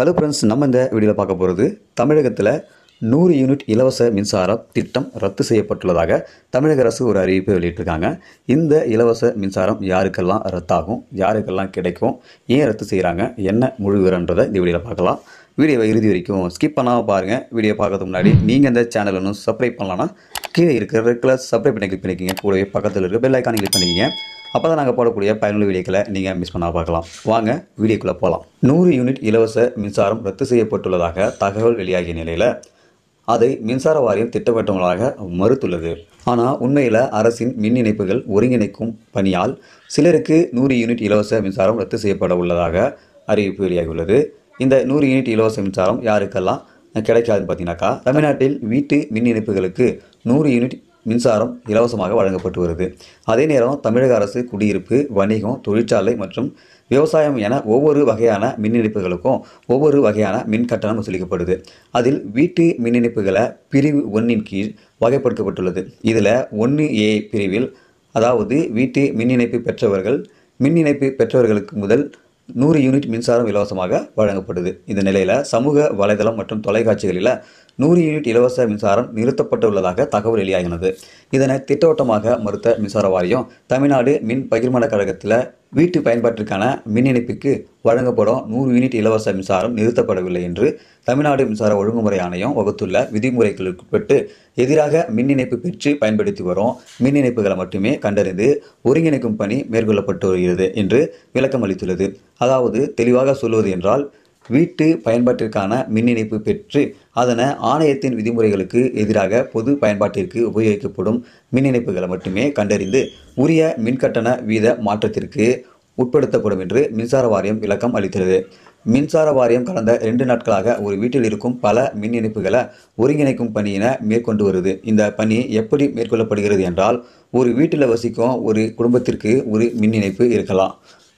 hello friends நம்ம இந்த வீடியோவில் பார்க்க போகிறது தமிழகத்தில் நூறு யூனிட் இலவச மின்சார திட்டம் ரத்து செய்யப்பட்டுள்ளதாக தமிழக அரசு ஒரு அறிவிப்பை வெளியிட்டிருக்காங்க இந்த இலவச மின்சாரம் யாருக்கெல்லாம் ரத்தாகும் யாருக்கெல்லாம் கிடைக்கும் ஏன் ரத்து செய்கிறாங்க என்ன முழு விவரன்றதை இந்த வீடியோவில் பார்க்கலாம் வீடியோவை இறுதி வரைக்கும் ஸ்கிப் பண்ணாமல் பாருங்கள் வீடியோ பார்க்கறதுக்கு முன்னாடி நீங்கள் இந்த சேனல் இன்னும் சப்ஸ்கிரைப் பண்ணலாம்னா கீழே இருக்கிற ரெகுலர் சப்ஸ்கிரைப் பண்ணி கிளிக் பண்ணிக்கிங்க கூடவே பக்கத்தில் இருக்க பெல் ஐக்கானை கிளிக் பண்ணிக்கிங்க அப்போ தான் நாங்கள் போடக்கூடிய பயனுள்ள வீடியோக்களை நீங்கள் மிஸ் பண்ணாம பார்க்கலாம் வாங்க வீடியோக்குள்ளே போகலாம் நூறு யூனிட் இலவச மின்சாரம் ரத்து செய்யப்பட்டுள்ளதாக தகவல் வெளியாகிய நிலையில் அதை மின்சார வாரியம் திட்டவட்டமாக மறுத்துள்ளது ஆனால் உண்மையில் அரசின் மின் இணைப்புகள் ஒருங்கிணைக்கும் பணியால் சிலருக்கு நூறு யூனிட் இலவச மின்சாரம் ரத்து செய்யப்பட உள்ளதாக அறிவிப்பு வெளியாகியுள்ளது இந்த நூறு யூனிட் இலவச மின்சாரம் யாருக்கெல்லாம் கிடைக்காதுன்னு பார்த்தீங்கன்னாக்கா தமிழ்நாட்டில் வீட்டு மின் இணைப்புகளுக்கு நூறு யூனிட் மின்சாரம் இலவசமாக வழங்கப்பட்டு வருது அதே நேரம் தமிழக அரசு குடியிருப்பு வணிகம் தொழிற்சாலை மற்றும் விவசாயம் என ஒவ்வொரு வகையான மின் இணைப்புகளுக்கும் ஒவ்வொரு வகையான மின் கட்டணம் வசூலிக்கப்படுது அதில் வீட்டு மின் இணைப்புகளை பிரிவு ஒன்றின் கீழ் வகைப்படுத்தப்பட்டுள்ளது இதில் ஒன்று ஏ பிரிவில் அதாவது வீட்டு மின் இணைப்பு பெற்றவர்கள் மின் இணைப்பு பெற்றவர்களுக்கு முதல் நூறு யூனிட் மின்சாரம் இலவசமாக வழங்கப்படுது இந்த நிலையில் சமூக வலைதளம் மற்றும் தொலைக்காட்சிகளில் நூறு யூனிட் இலவச மின்சாரம் நிறுத்தப்பட்டுள்ளதாக தகவல் வெளியாகினது இதனை திட்டவட்டமாக மறுத்த மின்சார வாரியம் தமிழ்நாடு மின் பகிர்மான கழகத்தில் வீட்டு பயன்பாட்டிற்கான மின் இணைப்புக்கு வழங்கப்படும் நூறு யூனிட் இலவச மின்சாரம் நிறுத்தப்படவில்லை என்று தமிழ்நாடு மின்சார ஒழுங்குமுறை ஆணையம் வகுத்துள்ள விதிமுறைகளுக்குட்பட்டு எதிராக மின் இணைப்பு பெற்று பயன்படுத்தி வரும் மின் இணைப்புகளை மட்டுமே கண்டறிந்து ஒருங்கிணைக்கும் பணி மேற்கொள்ளப்பட்டு வருகிறது என்று விளக்கம் அளித்துள்ளது அதாவது தெளிவாக சொல்வது என்றால் வீட்டு பயன்பாட்டிற்கான மின் இணைப்பு பெற்று அதனை ஆணையத்தின் விதிமுறைகளுக்கு எதிராக பொது பயன்பாட்டிற்கு உபயோகிக்கப்படும் மின் இணைப்புகளை மட்டுமே கண்டறிந்து உரிய மின்கட்டண வீத மாற்றத்திற்கு உட்படுத்தப்படும் என்று மின்சார வாரியம் விளக்கம் அளித்தது மின்சார வாரியம் கடந்த ரெண்டு நாட்களாக ஒரு வீட்டில் இருக்கும் பல மின் இணைப்புகளை ஒருங்கிணைக்கும் பணியினை மேற்கொண்டு வருது இந்த பணி எப்படி மேற்கொள்ளப்படுகிறது என்றால் ஒரு வீட்டில் வசிக்கும் ஒரு குடும்பத்திற்கு ஒரு மின் இணைப்பு இருக்கலாம்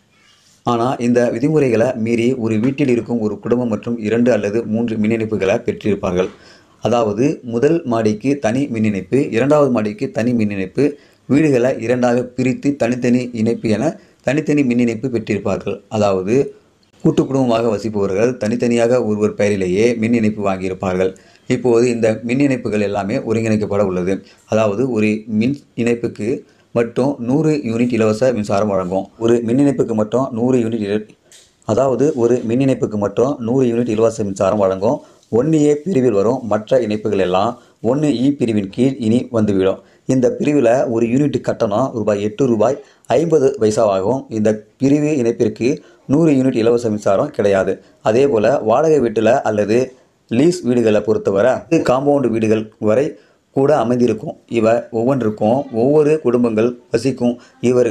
ஆனால் இந்த விதிமுறைகளை மீறி ஒரு வீட்டில் இருக்கும் ஒரு குடும்பம் மற்றும் இரண்டு அல்லது மூன்று மின் இணைப்புகளை பெற்றிருப்பார்கள் அதாவது முதல் மாடிக்கு தனி மின் இணைப்பு இரண்டாவது மாடிக்கு தனி மின் இணைப்பு வீடுகளை இரண்டாக பிரித்து தனித்தனி இணைப்பு என தனித்தனி மின் இணைப்பு பெற்றிருப்பார்கள் அதாவது கூட்டு குடும்பமாக வசிப்பவர்கள் தனித்தனியாக ஒருவர் பெயரிலேயே மின் இணைப்பு வாங்கியிருப்பார்கள் இப்போது இந்த மின் இணைப்புகள் எல்லாமே ஒருங்கிணைக்கப்பட உள்ளது அதாவது ஒரு மின் இணைப்புக்கு மட்டும் நூறு யூனிட் இலவச மின்சாரம் வழங்கும் ஒரு மின் இணைப்புக்கு மட்டும் நூறு யூனிட் இல- அதாவது ஒரு மின் இணைப்புக்கு மட்டும் நூறு யூனிட் இலவச மின்சாரம் வழங்கும் ஒன்று ஏ பிரிவில் வரும் மற்ற இணைப்புகள் எல்லாம் ஒன்று இ பிரிவின் கீழ் இனி வந்துவிடும் இந்த பிரிவில் ஒரு யூனிட் கட்டணம் ரூபாய் எட்டு ரூபாய் ஐம்பது பைசாவாகும் இந்த பிரிவு இணைப்பிற்கு நூறு யூனிட் இலவச மின்சாரம் கிடையாது அதே போல் வாடகை வீட்டில் அல்லது லீஸ் வீடுகளை பொறுத்தவரை காம்பவுண்டு வீடுகள் வரை கூட அமைந்திருக்கும் இவ ஒவ்வொன்றுக்கும் ஒவ்வொரு குடும்பங்கள் வசிக்கும் இவர்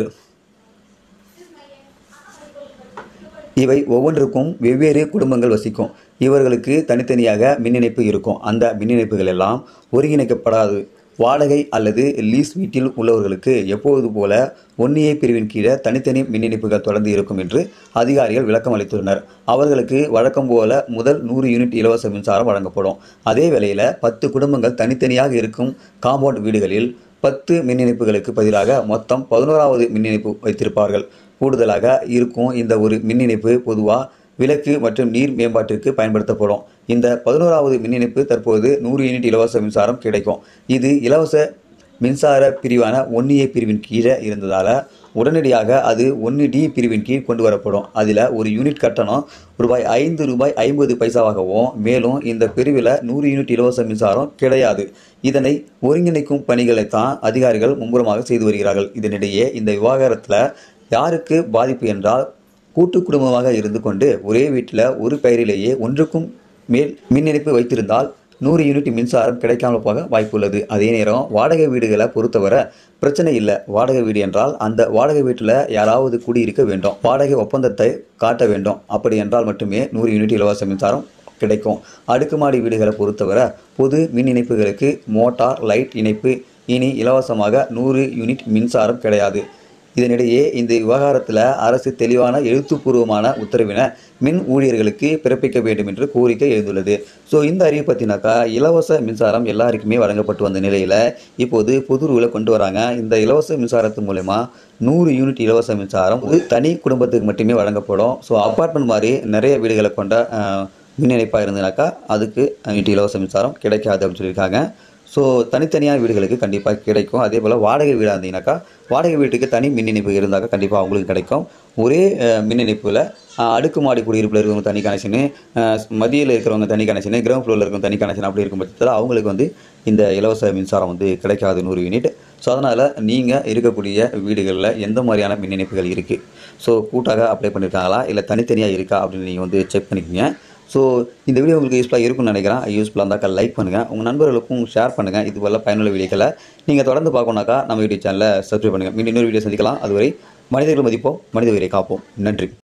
இவை ஒவ்வொன்றுக்கும் வெவ்வேறு குடும்பங்கள் வசிக்கும் இவர்களுக்கு தனித்தனியாக மின் இணைப்பு இருக்கும் அந்த மின் இணைப்புகள் எல்லாம் ஒருங்கிணைக்கப்படாது வாடகை அல்லது லீஸ் வீட்டில் உள்ளவர்களுக்கு எப்போது போல ஒன்னிய பிரிவின் கீழே தனித்தனி மின் இணைப்புகள் தொடர்ந்து இருக்கும் என்று அதிகாரிகள் விளக்கம் அளித்துள்ளனர் அவர்களுக்கு வழக்கம் போல முதல் நூறு யூனிட் இலவச மின்சாரம் வழங்கப்படும் அதே வேளையில் பத்து குடும்பங்கள் தனித்தனியாக இருக்கும் காம்பவுண்ட் வீடுகளில் பத்து மின் இணைப்புகளுக்கு பதிலாக மொத்தம் பதினோராவது மின் இணைப்பு வைத்திருப்பார்கள் கூடுதலாக இருக்கும் இந்த ஒரு மின் இணைப்பு பொதுவாக விளக்கு மற்றும் நீர் மேம்பாட்டிற்கு பயன்படுத்தப்படும் இந்த பதினோராவது மின் இணைப்பு தற்போது நூறு யூனிட் இலவச மின்சாரம் கிடைக்கும் இது இலவச மின்சார பிரிவான ஒன்று ஏ பிரிவின் கீழே இருந்ததால் உடனடியாக அது ஒன்று டி பிரிவின் கீழ் கொண்டு வரப்படும் அதில் ஒரு யூனிட் கட்டணம் ரூபாய் ஐந்து ரூபாய் ஐம்பது பைசாவாகவும் மேலும் இந்த பிரிவில் நூறு யூனிட் இலவச மின்சாரம் கிடையாது இதனை ஒருங்கிணைக்கும் பணிகளைத்தான் அதிகாரிகள் மும்முரமாக செய்து வருகிறார்கள் இதனிடையே இந்த விவகாரத்தில் யாருக்கு பாதிப்பு என்றால் கூட்டு குடும்பமாக இருந்து கொண்டு ஒரே வீட்டில் ஒரு பெயரிலேயே ஒன்றுக்கும் மேல் மின் இணைப்பு வைத்திருந்தால் நூறு யூனிட் மின்சாரம் கிடைக்காமல் போக வாய்ப்புள்ளது அதே நேரம் வாடகை வீடுகளை பொறுத்தவரை பிரச்சனை இல்லை வாடகை வீடு என்றால் அந்த வாடகை வீட்டில் யாராவது குடியிருக்க வேண்டும் வாடகை ஒப்பந்தத்தை காட்ட வேண்டும் அப்படி என்றால் மட்டுமே நூறு யூனிட் இலவச மின்சாரம் கிடைக்கும் அடுக்குமாடி வீடுகளை பொறுத்தவரை பொது மின் இணைப்புகளுக்கு மோட்டார் லைட் இணைப்பு இனி இலவசமாக நூறு யூனிட் மின்சாரம் கிடையாது இதனிடையே இந்த விவகாரத்தில் அரசு தெளிவான எழுத்துப்பூர்வமான உத்தரவினை மின் ஊழியர்களுக்கு பிறப்பிக்க வேண்டும் என்று கோரிக்கை எழுந்துள்ளது ஸோ இந்த அறிவு பற்றினாக்கா இலவச மின்சாரம் எல்லாருக்குமே வழங்கப்பட்டு வந்த நிலையில் இப்போது பொது ரூலை கொண்டு வராங்க இந்த இலவச மின்சாரத்து மூலயமா நூறு யூனிட் இலவச மின்சாரம் ஒரு தனி குடும்பத்துக்கு மட்டுமே வழங்கப்படும் ஸோ அப்பார்ட்மெண்ட் மாதிரி நிறைய வீடுகளை கொண்ட அஹ், மின் இணைப்பாக இருந்ததுனாக்கா அதுக்கு யூனிட் இலவச மின்சாரம் கிடைக்காது அப்படின்னு சொல்லியிருக்காங்க ஸோ தனித்தனியான வீடுகளுக்கு கண்டிப்பாக கிடைக்கும் அதே போல் வாடகை வீடாக இருந்தீங்கன்னாக்கா வாடகை வீட்டுக்கு தனி மின் இணைப்பு இருந்தாக்கா கண்டிப்பாக அவங்களுக்கு கிடைக்கும் ஒரே அஹ், மின் இணைப்பில் அடுக்குமாடி குடியிருப்பில் இருக்கிறவங்க தனி கனெக்ஷனு மதியில் இருக்கிறவங்க தனி கனெக்ஷனு கிரவுண்ட் ஃப்ளோரில் இருக்கிறவங்க தனி கனெக்ஷன் அப்படி இருக்கும் பட்சத்தில் அவங்களுக்கு வந்து இந்த இலவச மின்சாரம் வந்து கிடைக்காது நூறு யூனிட் ஸோ அதனால் நீங்கள் இருக்கக்கூடிய வீடுகளில் எந்த மாதிரியான மின் இணைப்புகள் இருக்குது ஸோ கூட்டாக அப்ளை பண்ணியிருக்காங்களா இல்லை தனித்தனியாக இருக்கா அப்படின்னு நீங்கள் வந்து செக் பண்ணிக்கோங்க ஸோ இந்த வீடியோ உங்களுக்கு யூஸ்ஃபுல்லாக இருக்கும்னு நினைக்கிறேன் யூஸ்ஃபுல்லாக இருந்தாக்கா லைக் பண்ணுங்கள் உங்கள் நண்பர்களுக்கும் ஷேர் பண்ணுங்கள் இது போல பயனுள்ள வீடியோக்களை நீங்கள் தொடர்ந்து பார்க்கணுனாக்கா நம்ம யூடியூப் சேனலை சப்ஸ்கிரைப் பண்ணுங்கள் மீண்டும் இன்னொரு வீடியோ சந்திக்கலாம் அதுவரை மனிதர்கள் மதிப்போம் மனித உயிரை காப்போம் நன்றி